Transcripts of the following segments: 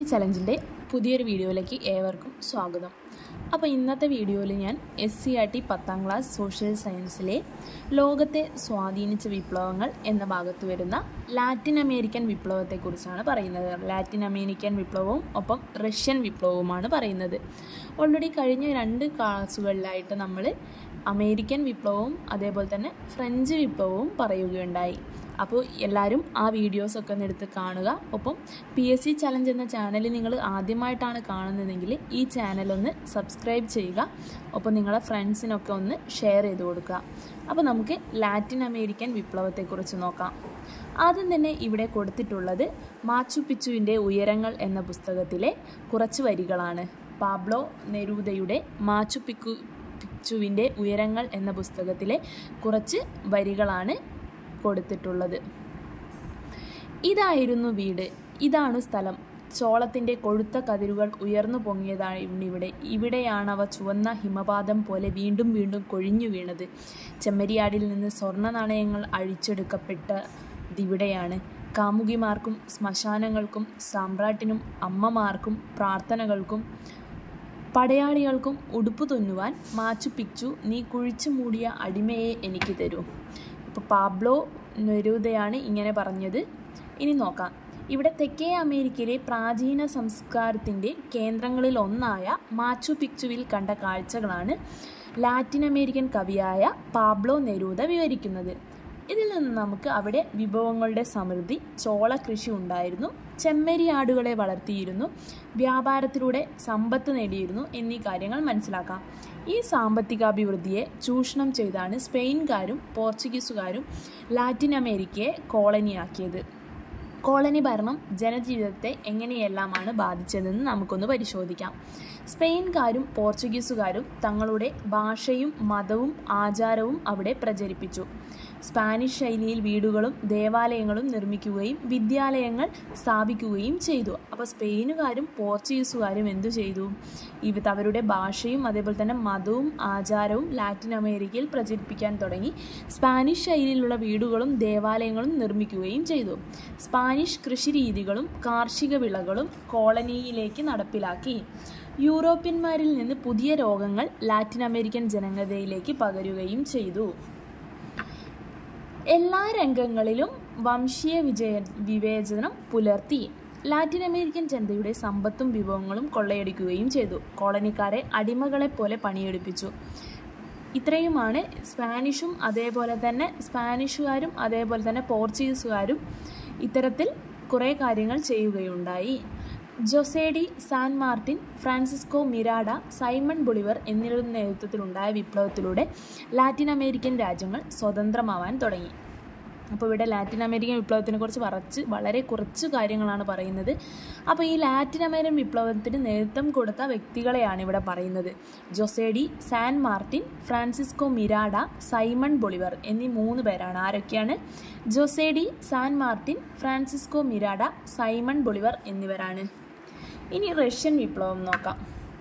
ചലഞ്ചിൻ്റെ പുതിയൊരു വീഡിയോയിലേക്ക് ഏവർക്കും സ്വാഗതം അപ്പോൾ ഇന്നത്തെ വീഡിയോയിൽ ഞാൻ എസ് സി ആർ ടി പത്താം ക്ലാസ് സോഷ്യൽ സയൻസിലെ ലോകത്തെ സ്വാധീനിച്ച വിപ്ലവങ്ങൾ എന്ന ഭാഗത്ത് വരുന്ന ലാറ്റിൻ അമേരിക്കൻ വിപ്ലവത്തെക്കുറിച്ചാണ് പറയുന്നത് ലാറ്റിൻ അമേരിക്കൻ വിപ്ലവവും ഒപ്പം റഷ്യൻ വിപ്ലവവുമാണ് പറയുന്നത് ഓൾറെഡി കഴിഞ്ഞ രണ്ട് ക്ലാസ്സുകളിലായിട്ട് നമ്മൾ അമേരിക്കൻ വിപ്ലവവും അതേപോലെ തന്നെ ഫ്രഞ്ച് വിപ്ലവവും പറയുകയുണ്ടായി അപ്പോൾ എല്ലാവരും ആ വീഡിയോസൊക്കെ ഒന്ന് എടുത്ത് കാണുക ഒപ്പം പി എസ് സി ചലഞ്ച് എന്ന ചാനൽ നിങ്ങൾ ആദ്യമായിട്ടാണ് കാണുന്നതെങ്കിൽ ഈ ചാനൽ ഒന്ന് സബ്സ്ക്രൈബ് ചെയ്യുക ഒപ്പം നിങ്ങളെ ഫ്രണ്ട്സിനൊക്കെ ഒന്ന് ഷെയർ ചെയ്ത് കൊടുക്കുക അപ്പോൾ നമുക്ക് ലാറ്റിൻ അമേരിക്കൻ വിപ്ലവത്തെക്കുറിച്ച് നോക്കാം ആദ്യം തന്നെ ഇവിടെ കൊടുത്തിട്ടുള്ളത് മാച്ചു പിച്ചുവിൻ്റെ ഉയരങ്ങൾ എന്ന പുസ്തകത്തിലെ കുറച്ച് വരികളാണ് പാബ്ലോ നെരൂദയുടെ മാച്ചു പിക്കു പിച്ചുവിൻ്റെ ഉയരങ്ങൾ എന്ന പുസ്തകത്തിലെ കുറച്ച് വരികളാണ് കൊടുത്തിട്ടുള്ളത് ഇതായിരുന്നു വീട് ഇതാണ് സ്ഥലം ചോളത്തിൻ്റെ കൊഴുത്ത കതിരുകൾ ഉയർന്നു പൊങ്ങിയതാണ് ഇവിടെ ഇവിടെയാണവ ചുവന്ന ഹിമപാതം പോലെ വീണ്ടും വീണ്ടും കൊഴിഞ്ഞു വീണത് ചെമ്മരിയാടിൽ നിന്ന് സ്വർണ്ണ നാണയങ്ങൾ അഴിച്ചെടുക്കപ്പെട്ടതിവിടെയാണ് കാമുകിമാർക്കും ശ്മശാനങ്ങൾക്കും സാമ്രാട്ടിനും അമ്മമാർക്കും പ്രാർത്ഥനകൾക്കും പടയാളികൾക്കും ഉടുപ്പ് തുന്നുവാൻ മാച്ചു പിച്ചു നീ കുഴിച്ചു മൂടിയ അടിമയെ എനിക്ക് തരൂ ഇപ്പോൾ പാബ്ലോ നെരൂദയാണ് ഇങ്ങനെ പറഞ്ഞത് ഇനി നോക്കാം ഇവിടെ തെക്കേ അമേരിക്കയിലെ പ്രാചീന സംസ്കാരത്തിൻ്റെ കേന്ദ്രങ്ങളിൽ ഒന്നായ മാച്ചു പിക്ചുവിൽ കണ്ട കാഴ്ചകളാണ് ലാറ്റിൻ അമേരിക്കൻ കവിയായ പാബ്ലോ നെരൂദ വിവരിക്കുന്നത് ഇതിൽ നിന്ന് നമുക്ക് അവിടെ വിഭവങ്ങളുടെ സമൃദ്ധി ചോള കൃഷി ഉണ്ടായിരുന്നു ചെമ്മരിയാടുകളെ വളർത്തിയിരുന്നു വ്യാപാരത്തിലൂടെ സമ്പത്ത് നേടിയിരുന്നു എന്നീ കാര്യങ്ങൾ മനസ്സിലാക്കാം ഈ സാമ്പത്തികാഭിവൃദ്ധിയെ ചൂഷണം ചെയ്താണ് സ്പെയിൻകാരും പോർച്ചുഗീസുകാരും ലാറ്റിൻ അമേരിക്കയെ കോളനിയാക്കിയത് കോളനി ഭരണം ജനജീവിതത്തെ എങ്ങനെയെല്ലാമാണ് ബാധിച്ചതെന്ന് നമുക്കൊന്ന് പരിശോധിക്കാം സ്പെയിൻകാരും പോർച്ചുഗീസുകാരും തങ്ങളുടെ ഭാഷയും മതവും ആചാരവും അവിടെ പ്രചരിപ്പിച്ചു സ്പാനിഷ് ശൈലിയിൽ വീടുകളും ദേവാലയങ്ങളും നിർമ്മിക്കുകയും വിദ്യാലയങ്ങൾ സ്ഥാപിക്കുകയും ചെയ്തു അപ്പോൾ സ്പെയിനുകാരും പോർച്ചുഗീസുകാരും എന്തു ചെയ്തു ഇവ അവരുടെ ഭാഷയും അതേപോലെ തന്നെ മതവും ആചാരവും ലാറ്റിൻ അമേരിക്കയിൽ പ്രചരിപ്പിക്കാൻ തുടങ്ങി സ്പാനിഷ് ശൈലിയിലുള്ള വീടുകളും ദേവാലയങ്ങളും നിർമ്മിക്കുകയും ചെയ്തു സ്പാനിഷ് കൃഷിരീതികളും കാർഷിക വിളകളും കോളനിയിലേക്ക് നടപ്പിലാക്കി യൂറോപ്യന്മാരിൽ നിന്ന് പുതിയ രോഗങ്ങൾ ലാറ്റിൻ അമേരിക്കൻ ജനതയിലേക്ക് പകരുകയും ചെയ്തു എല്ലാ രംഗങ്ങളിലും വംശീയ വിജയ വിവേചനം പുലർത്തി ലാറ്റിൻ അമേരിക്കൻ ജനതയുടെ സമ്പത്തും വിഭവങ്ങളും കൊള്ളയടിക്കുകയും ചെയ്തു കോളനിക്കാരെ അടിമകളെ പോലെ പണിയെടുപ്പിച്ചു ഇത്രയുമാണ് സ്പാനിഷും അതേപോലെ തന്നെ സ്പാനിഷുകാരും അതേപോലെ തന്നെ പോർച്ചുഗീസുകാരും ഇത്തരത്തിൽ കുറേ കാര്യങ്ങൾ ചെയ്യുകയുണ്ടായി Jose de San Martin Francisco Miranda Simon Bolivar എന്നിവരുടെ നേതൃത്വത്തിലുണ്ടായ വിപ്ലവത്തിലൂടെ ലാറ്റിൻ അമേരിക്കൻ രാജ്യങ്ങൾ സ്വതന്ത്രമാവാൻ തുടങ്ങി അപ്പോൾ ഇവിടെ ലാറ്റിൻ അമേരിക്കൻ വിപ്ലവത്തിനെ കുറിച്ച് പറച്ച് വളരെ കുറച്ച് കാര്യങ്ങളാണ് പറയുന്നത് അപ്പോൾ ഈ ലാറ്റിൻ അമേരിക്കൻ വിപ്ലവത്തിന് നേതൃത്വം കൊടുത്ത വ്യക്തികളെയാണ് ഇവിടെ പറയുന്നത് Jose de San Martin Francisco Miranda Simon Bolivar എന്നീ മൂന്ന് പേരാണ് ആരൊക്കെയാണ് Jose de San Martin Francisco Miranda Simon Bolivar എന്നിവരാണ് ഇനി റഷ്യൻ വിപ്ലവം നോക്കാം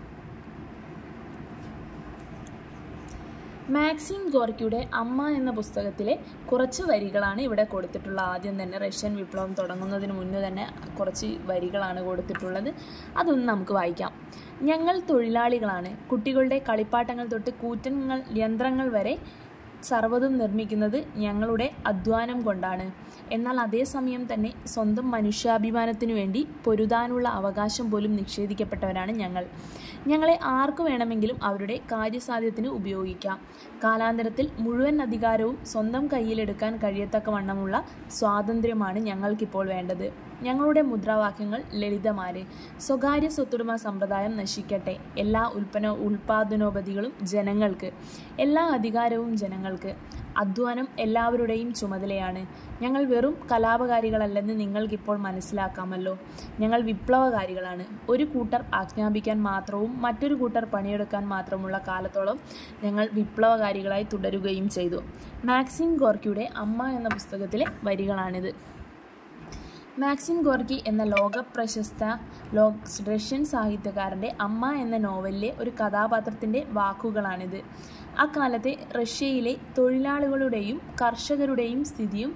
മാക്സിം ഗോർക്കിയുടെ അമ്മ എന്ന പുസ്തകത്തിലെ കുറച്ച് വരികളാണ് ഇവിടെ കൊടുത്തിട്ടുള്ള ആദ്യം തന്നെ റഷ്യൻ വിപ്ലവം തുടങ്ങുന്നതിന് മുന്നേ തന്നെ കുറച്ച് വരികളാണ് കൊടുത്തിട്ടുള്ളത് അതൊന്ന് നമുക്ക് വായിക്കാം ഞങ്ങൾ തൊഴിലാളികളാണ് കുട്ടികളുടെ കളിപ്പാട്ടങ്ങൾ തൊട്ട് കൂറ്റങ്ങൾ യന്ത്രങ്ങൾ വരെ സർവ്വതും നിർമ്മിക്കുന്നത് ഞങ്ങളുടെ അധ്വാനം കൊണ്ടാണ് എന്നാൽ അതേസമയം തന്നെ സ്വന്തം മനുഷ്യാഭിമാനത്തിനു വേണ്ടി പൊരുതാനുള്ള അവകാശം പോലും നിഷേധിക്കപ്പെട്ടവരാണ് ഞങ്ങൾ ഞങ്ങളെ ആർക്കു വേണമെങ്കിലും അവരുടെ കാര്യസാധ്യത്തിന് ഉപയോഗിക്കാം കാലാന്തരത്തിൽ മുഴുവൻ അധികാരവും സ്വന്തം കയ്യിലെടുക്കാൻ കഴിയത്തക്കവണ്ണമുള്ള സ്വാതന്ത്ര്യമാണ് ഞങ്ങൾക്കിപ്പോൾ വേണ്ടത് ഞങ്ങളുടെ മുദ്രാവാക്യങ്ങൾ ലളിതമാര് സ്വകാര്യ സ്വത്തുടമ സമ്പ്രദായം നശിക്കട്ടെ എല്ലാ ഉൽപ്പന്ന ഉൽപാദനോപതികളും ജനങ്ങൾക്ക് എല്ലാ അധികാരവും ജനങ്ങൾക്ക് അധ്വാനം എല്ലാവരുടെയും ചുമതലയാണ് ഞങ്ങൾ വെറും കലാപകാരികളല്ലെന്ന് നിങ്ങൾക്കിപ്പോൾ മനസ്സിലാക്കാമല്ലോ ഞങ്ങൾ വിപ്ലവകാരികളാണ് ഒരു കൂട്ടർ ആജ്ഞാപിക്കാൻ മാത്രവും മറ്റൊരു കൂട്ടർ പണിയെടുക്കാൻ മാത്രമുള്ള കാലത്തോളം ഞങ്ങൾ വിപ്ലവകാരികളായി തുടരുകയും ചെയ്തു മാക്സിം ഗോർക്കിയുടെ അമ്മ എന്ന പുസ്തകത്തിലെ വരികളാണിത് മാക്സിം ഗോർക്കി എന്ന ലോക പ്രശസ്ത ലോ റഷ്യൻ സാഹിത്യകാരൻ്റെ അമ്മ എന്ന നോവലിലെ ഒരു കഥാപാത്രത്തിൻ്റെ വാക്കുകളാണിത് അക്കാലത്തെ റഷ്യയിലെ തൊഴിലാളികളുടെയും കർഷകരുടെയും സ്ഥിതിയും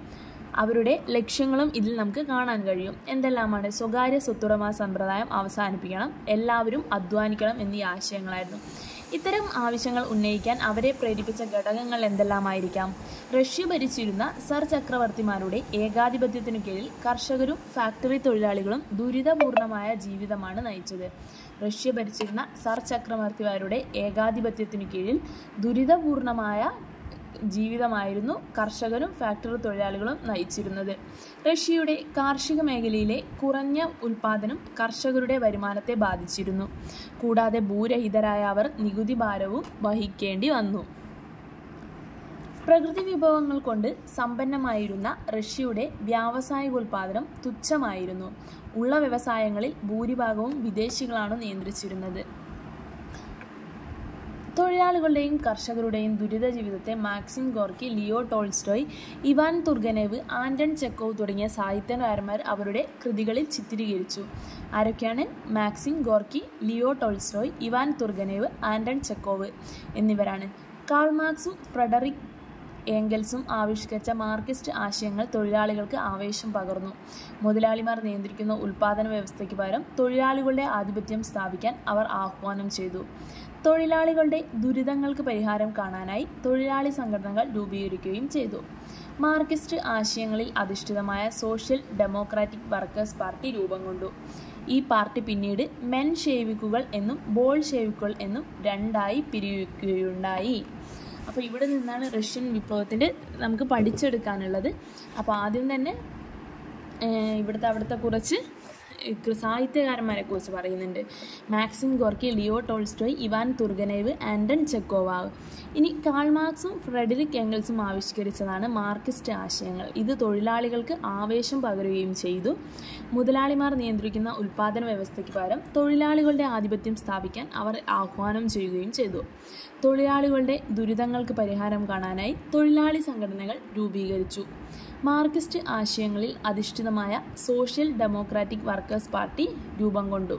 അവരുടെ ലക്ഷ്യങ്ങളും ഇതിൽ നമുക്ക് കാണാൻ കഴിയും എന്തെല്ലാമാണ് സ്വകാര്യ സ്വത്തുടമ സമ്പ്രദായം അവസാനിപ്പിക്കണം എല്ലാവരും അധ്വാനിക്കണം എന്നീ ആശയങ്ങളായിരുന്നു ഇത്തരം ആവശ്യങ്ങൾ ഉന്നയിക്കാൻ അവരെ പ്രേരിപ്പിച്ച ഘടകങ്ങൾ എന്തെല്ലാമായിരിക്കാം റഷ്യ ഭരിച്ചിരുന്ന സർ ചക്രവർത്തിമാരുടെ ഏകാധിപത്യത്തിനു കീഴിൽ കർഷകരും ഫാക്ടറി തൊഴിലാളികളും ദുരിതപൂർണമായ ജീവിതമാണ് നയിച്ചത് റഷ്യ ഭരിച്ചിരുന്ന സർ ചക്രവർത്തിമാരുടെ ഏകാധിപത്യത്തിനു കീഴിൽ ദുരിതപൂർണമായ ജീവിതമായിരുന്നു കർഷകരും ഫാക്ടറി തൊഴിലാളികളും നയിച്ചിരുന്നത് റഷ്യയുടെ കാർഷിക മേഖലയിലെ കുറഞ്ഞ ഉൽപാദനം കർഷകരുടെ വരുമാനത്തെ ബാധിച്ചിരുന്നു കൂടാതെ ഭൂരഹിതരായ അവർ നികുതി ഭാരവും വഹിക്കേണ്ടി വന്നു പ്രകൃതി വിഭവങ്ങൾ കൊണ്ട് സമ്പന്നമായിരുന്ന റഷ്യയുടെ വ്യാവസായികോൽപാദനം തുച്ഛമായിരുന്നു ഉള്ള വ്യവസായങ്ങളിൽ ഭൂരിഭാഗവും വിദേശികളാണ് നിയന്ത്രിച്ചിരുന്നത് തൊഴിലാളികളുടെയും കർഷകരുടെയും ദുരിത ജീവിതത്തെ Maxim Gorky Leo Tolstoy Ivan Turgenev Anton Chekhov തുടങ്ങിയ സാഹിത്യകാരന്മാർ അവരുടെ കൃതികളിൽ ചിത്രീകരിച്ചു ആരൊക്കെയാണ് Maxim Gorky Leo Tolstoy Ivan Turgenev Anton Chekhov എന്നിവരാണ് കാൾ മാർക്സും ഫ്രെഡറിക് ഏംഗൽസും ആവിഷ്കരിച്ച മാർക്സിസ്റ്റ് ആശയങ്ങൾ തൊഴിലാളികൾക്ക് ആവേശം പകർന്നു മുതലാളിമാർ നിയന്ത്രിക്കുന്ന ഉൽപാദന വ്യവസ്ഥയ്ക്ക് പകരം തൊഴിലാളികളുടെ ആധിപത്യം സ്ഥാപിക്കാൻ അവർ ആഹ്വാനം ചെയ്തു തൊഴിലാളികളുടെ ദുരിതങ്ങൾക്ക് പരിഹാരം കാണാനായി തൊഴിലാളി സംഘടനകൾ രൂപീകരിക്കുകയും ചെയ്തു മാർക്സിസ്റ്റ് ആശയങ്ങളിൽ അധിഷ്ഠിതമായ സോഷ്യൽ ഡെമോക്രാറ്റിക് വർക്കേഴ്സ് പാർട്ടി രൂപം കൊണ്ടു ഈ പാർട്ടി പിന്നീട് മെൻ ഷേവിക്കുകൾ എന്നും ബോൾ ഷേവിക്കുകൾ എന്നും രണ്ടായി പിരിയുകയുണ്ടായി അപ്പോൾ ഇവിടെ നിന്നാണ് റഷ്യൻ വിപ്ലവത്തിൻ്റെ നമുക്ക് പഠിച്ചെടുക്കാനുള്ളത് അപ്പോൾ ആദ്യം തന്നെ ഏഹ്, ഇവിടുത്തെ അവിടുത്തെ കുറച്ച് ഏഹ്, സാഹിത്യകാരന്മാരെ കുറിച്ച് പറയുന്നുണ്ട് Maxim Gorky Leo Tolstoy Ivan Turgenev Anton ചെക്കോവാവ് ഇനി കാൾ മാർക്സും ഫ്രെഡറിക് എംഗൽസും ആവിഷ്കരിച്ചതാണ് മാർക്സിസ്റ്റ് ആശയങ്ങൾ ഇത് തൊഴിലാളികൾക്ക് ആവേശം പകരുകയും ചെയ്തു മുതലാളിമാർ നിയന്ത്രിക്കുന്ന ഉൽപാദന വ്യവസ്ഥയ്ക്ക് പകരം തൊഴിലാളികളുടെ ആധിപത്യം സ്ഥാപിക്കാൻ അവർ ആഹ്വാനം ചെയ്യുകയും ചെയ്തു തൊഴിലാളികളുടെ ദുരിതങ്ങൾക്ക് പരിഹാരം കാണാനായി തൊഴിലാളി സംഘടനകൾ രൂപീകരിച്ചു മാർക്സിസ്റ്റ് ആശയങ്ങളിൽ അധിഷ്ഠിതമായ സോഷ്യൽ ഡെമോക്രാറ്റിക് വർക്കേഴ്സ് പാർട്ടി രൂപം കൊണ്ടു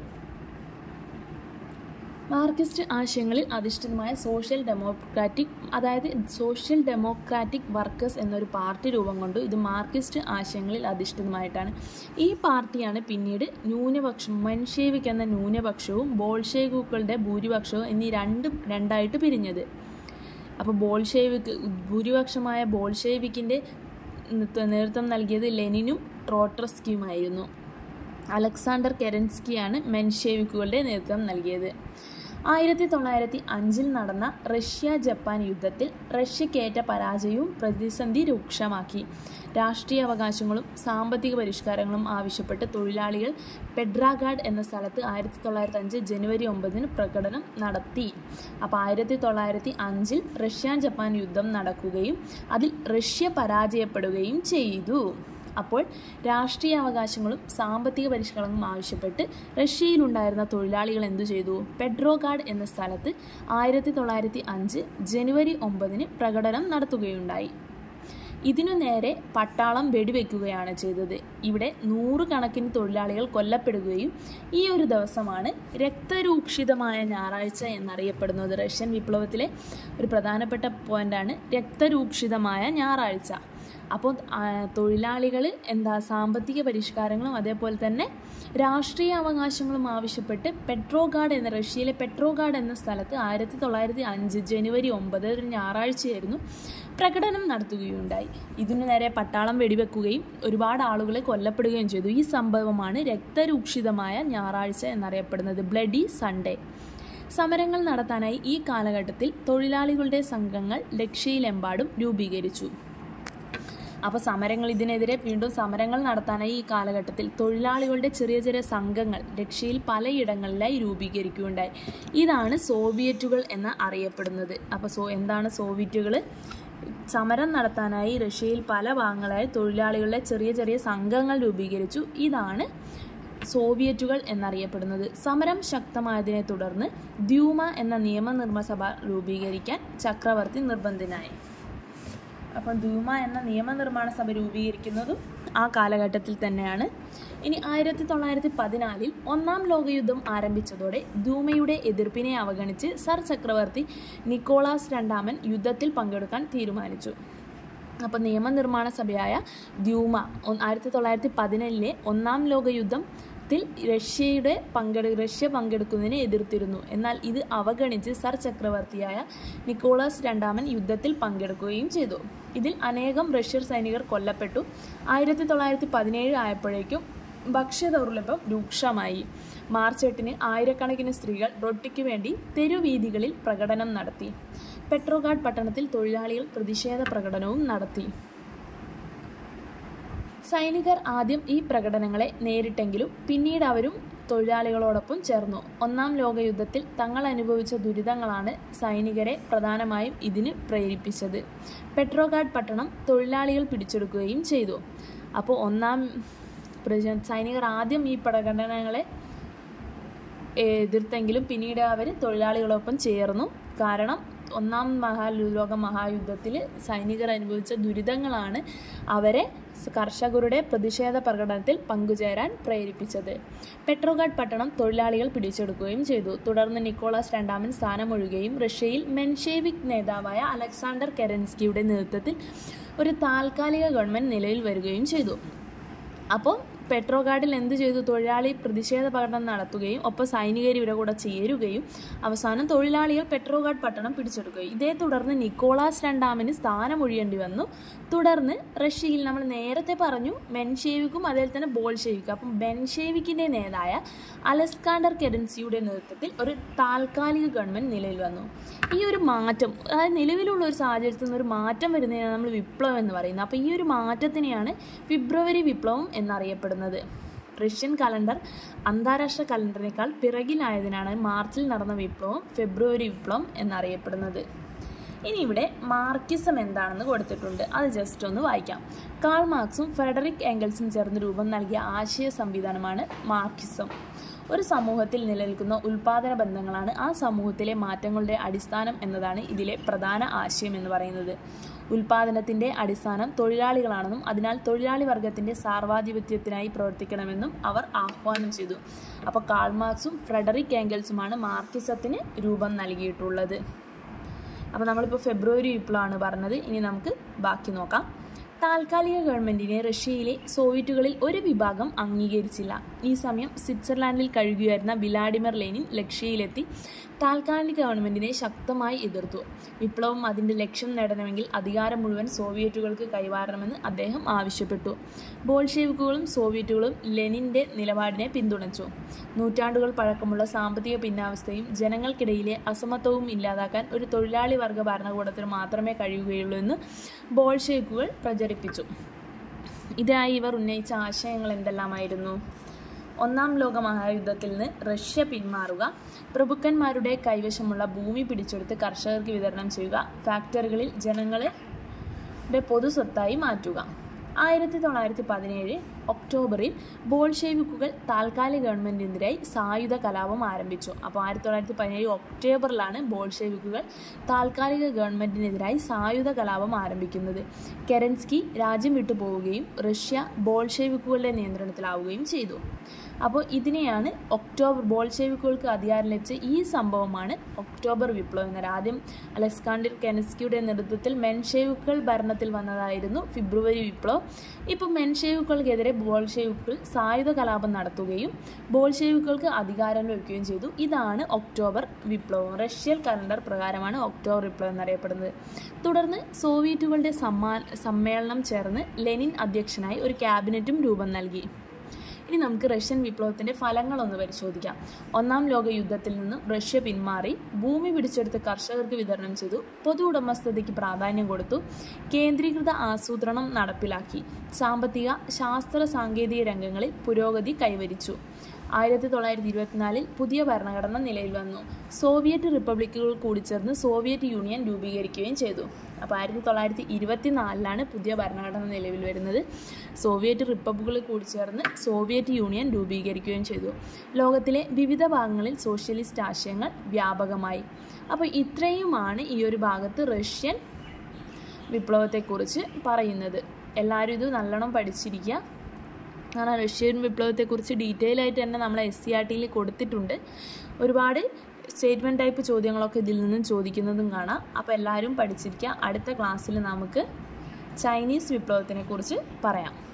മാർക്സിസ്റ്റ് ആശയങ്ങളിൽ അധിഷ്ഠിതമായ സോഷ്യൽ ഡെമോക്രാറ്റിക് അതായത് സോഷ്യൽ ഡെമോക്രാറ്റിക് വർക്കേഴ്സ് എന്നൊരു പാർട്ടി രൂപം കൊണ്ടു ഇത് മാർക്സിസ്റ്റ് ആശയങ്ങളിൽ അധിഷ്ഠിതമായിട്ടാണ് ഈ പാർട്ടിയാണ് പിന്നീട് ന്യൂനപക്ഷം മെൻഷേവിക് എന്ന ന്യൂനപക്ഷവും ബോൾഷേവിക്കുകളുടെ ഭൂരിപക്ഷവും എന്നീ രണ്ടും രണ്ടായിട്ട് പിരിഞ്ഞത് അപ്പോൾ ബോൾഷേവിക് ഭൂരിപക്ഷമായ ബോൾഷേവിക്കിൻ്റെ നേതൃത്വം നൽകിയത് ലെനിനും ട്രോട്രസ്കിയുമായിരുന്നു അലക്സാണ്ടർ കെരൻസ്കിയാണ് മെൻഷേവിക്കുകളുടെ നേതൃത്വം നൽകിയത് ആയിരത്തി തൊള്ളായിരത്തി അഞ്ചിൽ നടന്ന റഷ്യ ജപ്പാൻ യുദ്ധത്തിൽ റഷ്യക്കേറ്റ പരാജയവും പ്രതിസന്ധി രൂക്ഷമാക്കി രാഷ്ട്രീയ അവകാശങ്ങളും സാമ്പത്തിക പരിഷ്കാരങ്ങളും ആവശ്യപ്പെട്ട് തൊഴിലാളികൾ പെഡ്രാഗാഡ് എന്ന സ്ഥലത്ത് ആയിരത്തി തൊള്ളായിരത്തി അഞ്ച് ജനുവരി ഒമ്പതിന് പ്രകടനം നടത്തി അപ്പോൾ ആയിരത്തി തൊള്ളായിരത്തി അഞ്ചിൽ റഷ്യ ജപ്പാൻ യുദ്ധം നടക്കുകയും അതിൽ റഷ്യ പരാജയപ്പെടുകയും ചെയ്തു അപ്പോൾ രാഷ്ട്രീയ അവകാശങ്ങളും സാമ്പത്തിക പരിഷ്കരണങ്ങളും ആവശ്യപ്പെട്ട് റഷ്യയിലുണ്ടായിരുന്ന തൊഴിലാളികൾ എന്തു ചെയ്തു പെഡ്രോഗാഡ് എന്ന സ്ഥലത്ത് ആയിരത്തി തൊള്ളായിരത്തി അഞ്ച് ജനുവരി ഒമ്പതിന് പ്രകടനം നടത്തുകയുണ്ടായി ഇതിനു നേരെ പട്ടാളം വെടിവെക്കുകയാണ് ചെയ്തത് ഇവിടെ നൂറുകണക്കിന് തൊഴിലാളികൾ കൊല്ലപ്പെടുകയും ഈ ഒരു ദിവസമാണ് രക്തരൂക്ഷിതമായ ഞായറാഴ്ച എന്നറിയപ്പെടുന്നത് റഷ്യൻ വിപ്ലവത്തിലെ ഒരു പ്രധാനപ്പെട്ട പോയിന്റാണ് രക്തരൂക്ഷിതമായ ഞായറാഴ്ച അപ്പോൾ തൊഴിലാളികൾ എന്താ സാമ്പത്തിക പരിഷ്കാരങ്ങളും അതേപോലെ തന്നെ രാഷ്ട്രീയ അവകാശങ്ങളും ആവശ്യപ്പെട്ട് പെട്രോഗാഡ് എന്ന റഷ്യയിലെ പെട്രോഗാഡ് എന്ന സ്ഥലത്ത് ആയിരത്തി തൊള്ളായിരത്തി അഞ്ച് ജനുവരി ഒമ്പത് ഒരു ഞായറാഴ്ചയായിരുന്നു പ്രകടനം നടത്തുകയുണ്ടായി ഇതിനു നേരെ പട്ടാളം വെടിവെക്കുകയും ഒരുപാട് ആളുകളെ കൊല്ലപ്പെടുകയും ചെയ്തു ഈ സംഭവമാണ് രക്തരൂക്ഷിതമായ ഞായറാഴ്ച എന്നറിയപ്പെടുന്നത് ബ്ലഡി സൺഡേ സമരങ്ങൾ നടത്താനായി ഈ കാലഘട്ടത്തിൽ തൊഴിലാളികളുടെ സംഘങ്ങൾ ലക്ഷ്യയിലെമ്പാടും രൂപീകരിച്ചു അപ്പോൾ സമരങ്ങൾ ഇതിനെതിരെ വീണ്ടും സമരങ്ങൾ നടത്താനായി ഈ കാലഘട്ടത്തിൽ തൊഴിലാളികളുടെ ചെറിയ ചെറിയ സംഘങ്ങൾ രക്ഷയിൽ പലയിടങ്ങളിലായി രൂപീകരിക്കുകയുണ്ടായി ഇതാണ് സോവിയറ്റുകൾ എന്ന് അറിയപ്പെടുന്നത് അപ്പോൾ സോ എന്താണ് സോവിയറ്റുകൾ സമരം നടത്താനായി റഷ്യയിൽ പല ഭാഗങ്ങളായി തൊഴിലാളികളുടെ ചെറിയ ചെറിയ സംഘങ്ങൾ രൂപീകരിച്ചു ഇതാണ് സോവിയറ്റുകൾ എന്നറിയപ്പെടുന്നത് സമരം ശക്തമായതിനെ തുടർന്ന് ദ്യൂമ എന്ന നിയമനിർമ്മസഭ രൂപീകരിക്കാൻ ചക്രവർത്തി നിർബന്ധിതനായി അപ്പം ധൂമ എന്ന നിയമനിർമ്മാണ സഭ രൂപീകരിക്കുന്നതും ആ കാലഘട്ടത്തിൽ തന്നെയാണ് ഇനി ആയിരത്തി തൊള്ളായിരത്തി പതിനാലിൽ ഒന്നാം ലോകയുദ്ധം ആരംഭിച്ചതോടെ ധൂമയുടെ എതിർപ്പിനെ അവഗണിച്ച് സർ ചക്രവർത്തി നിക്കോളാസ് രണ്ടാമൻ യുദ്ധത്തിൽ പങ്കെടുക്കാൻ തീരുമാനിച്ചു അപ്പോൾ നിയമനിർമ്മാണ സഭയായ ദ്യൂമ ഒന്ന് ആയിരത്തി തൊള്ളായിരത്തി പതിനേഴിലെ ഒന്നാം ലോകയുദ്ധത്തിൽ റഷ്യയുടെ പങ്കെടു റഷ്യ പങ്കെടുക്കുന്നതിനെ എതിർത്തിരുന്നു എന്നാൽ ഇത് അവഗണിച്ച് സർ ചക്രവർത്തിയായ നിക്കോളാസ് രണ്ടാമൻ യുദ്ധത്തിൽ പങ്കെടുക്കുകയും ചെയ്തു ഇതിൽ അനേകം റഷ്യൻ സൈനികർ കൊല്ലപ്പെട്ടു ആയിരത്തി തൊള്ളായിരത്തി പതിനേഴ് ആയപ്പോഴേക്കും ഭക്ഷ്യദൗർലഭ്യം രൂക്ഷമായി മാർച്ച് എട്ടിന് ആയിരക്കണക്കിന് സ്ത്രീകൾ റൊട്ടിക്ക് വേണ്ടി തെരുവീഥികളിൽ പ്രകടനം നടത്തി പെട്രോഗാഡ് പട്ടണത്തിൽ തൊഴിലാളികൾ പ്രതിഷേധ പ്രകടനവും നടത്തി സൈനികർ ആദ്യം ഈ പ്രകടനങ്ങളെ നേരിട്ടെങ്കിലും പിന്നീട് അവരും തൊഴിലാളികളോടൊപ്പം ചേർന്നു ഒന്നാം ലോകയുദ്ധത്തിൽ തങ്ങൾ അനുഭവിച്ച ദുരിതങ്ങളാണ് സൈനികരെ പ്രധാനമായും ഇതിന് പ്രേരിപ്പിച്ചത് പെട്രോഗാഡ് പട്ടണം തൊഴിലാളികൾ പിടിച്ചെടുക്കുകയും ചെയ്തു അപ്പോൾ ഒന്നാം പ്രജ- സൈനികർ ആദ്യം ഈ പ്രകടനങ്ങളെ എതിർത്തെങ്കിലും പിന്നീട് അവർ തൊഴിലാളികളൊപ്പം ചേർന്നു കാരണം ഒന്നാം മഹാലോക മഹായുദ്ധത്തിൽ സൈനികർ അനുഭവിച്ച ദുരിതങ്ങളാണ് അവരെ കർഷകരുടെ പ്രതിഷേധ പ്രകടനത്തിൽ പങ്കുചേരാൻ പ്രേരിപ്പിച്ചത് പെട്രോഗാഡ് പട്ടണം തൊഴിലാളികൾ പിടിച്ചെടുക്കുകയും ചെയ്തു തുടർന്ന് നിക്കോളാസ് രണ്ടാമൻ സ്ഥാനമൊഴിയുകയും റഷ്യയിൽ മെൻഷേവിക് നേതാവായ അലക്സാണ്ടർ കെരൻസ്കിയുടെ നേതൃത്വത്തിൽ ഒരു താൽക്കാലിക ഗവൺമെൻറ് നിലവിൽ വരികയും ചെയ്തു അപ്പോൾ പെട്രോഗാഡിൽ എന്ത് ചെയ്തു തൊഴിലാളി പ്രതിഷേധ പ്രകടനം നടത്തുകയും ഒപ്പം സൈനികർ ഇവരെ കൂടെ ചേരുകയും അവസാനം തൊഴിലാളികൾ പെട്രോഗാഡ് പട്ടണം പിടിച്ചെടുക്കുകയും ഇതേ തുടർന്ന് നിക്കോളാസ് രണ്ടാമന് സ്ഥാനമൊഴിയേണ്ടി വന്നു തുടർന്ന് റഷ്യയിൽ നമ്മൾ നേരത്തെ പറഞ്ഞു മെൻഷേവിക്കും അതേപോലെ തന്നെ ബോൾഷേവിക്കും അപ്പം ബെൻഷേവിക്കിൻ്റെ നേതായ അലസ്കാണ്ടർ കെരൻസിയുടെ നേതൃത്വത്തിൽ ഒരു താൽക്കാലിക ഗവൺമെൻറ് നിലവിൽ വന്നു ഈ ഒരു മാറ്റം അതായത് നിലവിലുള്ള ഒരു സാഹചര്യത്തിൽ നിന്ന് ഒരു മാറ്റം വരുന്നതിനാണ് നമ്മൾ വിപ്ലവം എന്ന് പറയുന്നത് അപ്പോൾ ഈ ഒരു മാറ്റത്തിനെയാണ് ഫെബ്രുവരി വിപ്ലവം എന്നറിയപ്പെടുന്നത് റഷ്യൻ കലണ്ടർ അന്താരാഷ്ട്ര കലണ്ടറിനേക്കാൾ പിറകിലായതിനാണ് മാർച്ചിൽ നടന്ന വിപ്ലവം ഫെബ്രുവരി വിപ്ലവം എന്നറിയപ്പെടുന്നത് ഇനി ഇവിടെ മാർക്കിസം എന്താണെന്ന് കൊടുത്തിട്ടുണ്ട് അത് ജസ്റ്റ് ഒന്ന് വായിക്കാം കാൾ മാർക്സും ഫെഡറിക് എംഗൽസും ചേർന്ന് രൂപം നൽകിയ ആശയ സംവിധാനമാണ് മാർക്കിസം ഒരു സമൂഹത്തിൽ നിലനിൽക്കുന്ന ഉൽപാദന ബന്ധങ്ങളാണ് ആ സമൂഹത്തിലെ മാറ്റങ്ങളുടെ അടിസ്ഥാനം എന്നതാണ് ഇതിലെ പ്രധാന ആശയം എന്ന് പറയുന്നത് ഉൽപാദനത്തിന്റെ അടിസ്ഥാനം തൊഴിലാളികളാണെന്നും അതിനാൽ തൊഴിലാളി വർഗത്തിന്റെ സാർവാധിപത്യത്തിനായി പ്രവർത്തിക്കണമെന്നും അവർ ആഹ്വാനം ചെയ്തു അപ്പോൾ കാൾമാർക്സും ഫ്രെഡറിക് ഏംഗൽസുമാണ് മാർക്കിസത്തിന് രൂപം നൽകിയിട്ടുള്ളത് അപ്പോൾ നമ്മളിപ്പോൾ ഫെബ്രുവരി വിപ്ലവമാണ് പറഞ്ഞത് ഇനി നമുക്ക് ബാക്കി നോക്കാം താൽക്കാലിക ഗവൺമെന്റിനെ റഷ്യയിലെ സോവിയറ്റുകളിൽ ഒരു വിഭാഗം അംഗീകരിച്ചില്ല ഈ സമയം സ്വിറ്റ്സർലാൻഡിൽ കഴിയുകയായിരുന്ന വിലാഡിമിർ ലെനിൻ ലക്ഷ്യയിലെത്തി താൽക്കാലിക ഗവൺമെന്റിനെ ശക്തമായി എതിർത്തു വിപ്ലവം അതിന്റെ ലക്ഷ്യം നേടണമെങ്കിൽ അധികാരം മുഴുവൻ സോവിയറ്റുകൾക്ക് കൈമാറണമെന്ന് അദ്ദേഹം ആവശ്യപ്പെട്ടു ബോൾഷെവിക്കുകളും സോവിയറ്റുകളും ലെനിന്റെ നിലപാടിനെ പിന്തുണച്ചു നൂറ്റാണ്ടുകൾ പഴക്കമുള്ള സാമ്പത്തിക പിന്നാവസ്ഥയും ജനങ്ങൾക്കിടയിലെ അസമത്വവും ഇല്ലാതാക്കാൻ ഒരു തൊഴിലാളി വർഗ ഭരണകൂടത്തിന് മാത്രമേ കഴിയുകയുള്ളൂ എന്ന് ബോൾഷെവിക്കുകൾ പ്രചരിപ്പിച്ചു ഇതിനായി ഇവർ ഉന്നയിച്ച ആശയങ്ങൾ എന്തെല്ലാമായിരുന്നു ഒന്നാം ലോക മഹായുദ്ധത്തിൽ നിന്ന് റഷ്യ പിന്മാറുക പ്രഭുക്കന്മാരുടെ കൈവശമുള്ള ഭൂമി പിടിച്ചെടുത്ത് കർഷകർക്ക് വിതരണം ചെയ്യുക ഫാക്ടറികളിൽ ജനങ്ങളെ പൊതു സ്വത്തായി മാറ്റുക ആയിരത്തി തൊള്ളായിരത്തി പതിനേഴ് ഒക്ടോബറിൽ ബോൾഷെവിക്കുകൾ താൽക്കാലിക ഗവൺമെൻറ്റിനെതിരായി സായുധ കലാപം ആരംഭിച്ചു അപ്പോൾ ആയിരത്തി തൊള്ളായിരത്തി പതിനേഴ് ഒക്ടോബറിലാണ് ബോൾഷെവിക്കുകൾ താൽക്കാലിക ഗവൺമെൻറ്റിനെതിരായി സായുധ കലാപം ആരംഭിക്കുന്നത് കെരൻസ്കി രാജ്യം വിട്ടു പോവുകയും റഷ്യ ബോൾഷെവിക്കുകളുടെ നിയന്ത്രണത്തിലാവുകയും ചെയ്തു അപ്പോൾ ഇതിനെയാണ് ഒക്ടോബർ ബോൾഷെവിക്കുകൾക്ക് അധികാരം ലഭിച്ച ഈ സംഭവമാണ് ഒക്ടോബർ വിപ്ലവം എന്നത് ആദ്യം അലക്സാണ്ടർ കെനസ്കിയുടെ നേതൃത്വത്തിൽ മെൻഷേവുക്കൾ ഭരണത്തിൽ വന്നതായിരുന്നു ഫെബ്രുവരി വിപ്ലവം ഇപ്പോൾ മെൻഷേവുക്കൾക്കെതിരെ ബോൾഷെവിക്കുകൾ സായുധ കലാപം നടത്തുകയും ബോൾഷെവിക്കുകൾക്ക് അധികാരം ലഭിക്കുകയും ചെയ്തു ഇതാണ് ഒക്ടോബർ വിപ്ലവം റഷ്യൻ കലണ്ടർ പ്രകാരമാണ് ഒക്ടോബർ വിപ്ലവം എന്നറിയപ്പെടുന്നത് തുടർന്ന് സോവിയറ്റുകളുടെ സമ്മാ സമ്മേളനം ചേർന്ന് ലെനിൻ അധ്യക്ഷനായി ഒരു ക്യാബിനറ്റും രൂപം നൽകി ഇനി നമുക്ക് റഷ്യൻ വിപ്ലവത്തിന്റെ ഫലങ്ങളൊന്ന് പരിശോധിക്കാം ഒന്നാം ലോക യുദ്ധത്തിൽ നിന്നും റഷ്യ പിന്മാറി ഭൂമി പിടിച്ചെടുത്ത് കർഷകർക്ക് വിതരണം ചെയ്തു പൊതു ഉടമസ്ഥതയ്ക്ക് പ്രാധാന്യം കൊടുത്തു കേന്ദ്രീകൃത ആസൂത്രണം നടപ്പിലാക്കി സാമ്പത്തിക ശാസ്ത്ര സാങ്കേതിക രംഗങ്ങളിൽ പുരോഗതി കൈവരിച്ചു ആയിരത്തി തൊള്ളായിരത്തി ഇരുപത്തിനാലിൽ പുതിയ ഭരണഘടന നിലയിൽ വന്നു സോവിയറ്റ് റിപ്പബ്ലിക്കുകൾ കൂടിച്ചേർന്ന് സോവിയറ്റ് യൂണിയൻ രൂപീകരിക്കുകയും ചെയ്തു അപ്പോൾ ആയിരത്തി തൊള്ളായിരത്തി ഇരുപത്തിനാലിലാണ് പുതിയ ഭരണഘടന നിലവിൽ വരുന്നത് സോവിയറ്റ് റിപ്പബ്ലിക്കുകൾ കൂടിച്ചേർന്ന് സോവിയറ്റ് യൂണിയൻ രൂപീകരിക്കുകയും ചെയ്തു ലോകത്തിലെ വിവിധ ഭാഗങ്ങളിൽ സോഷ്യലിസ്റ്റ് ആശയങ്ങൾ വ്യാപകമായി അപ്പോൾ ഇത്രയുമാണ് ഈ ഒരു ഭാഗത്ത് റഷ്യൻ വിപ്ലവത്തെക്കുറിച്ച് പറയുന്നത് എല്ലാവരും ഇത് നല്ലോണം പഠിച്ചിരിക്കുക കാരണം റഷ്യൻ വിപ്ലവത്തെക്കുറിച്ച് ഡീറ്റെയിൽ ആയിട്ട് തന്നെ നമ്മൾ എസ് സി ആർ ടിയിൽ കൊടുത്തിട്ടുണ്ട് ഒരുപാട് സ്റ്റേറ്റ്മെൻറ്റ് ടൈപ്പ് ചോദ്യങ്ങളൊക്കെ ഇതിൽ നിന്നും ചോദിക്കുന്നതും കാണാം അപ്പോൾ എല്ലാവരും പഠിച്ചിരിക്കുക അടുത്ത ക്ലാസ്സിൽ നമുക്ക് ചൈനീസ് വിപ്ലവത്തിനെ കുറിച്ച് പറയാം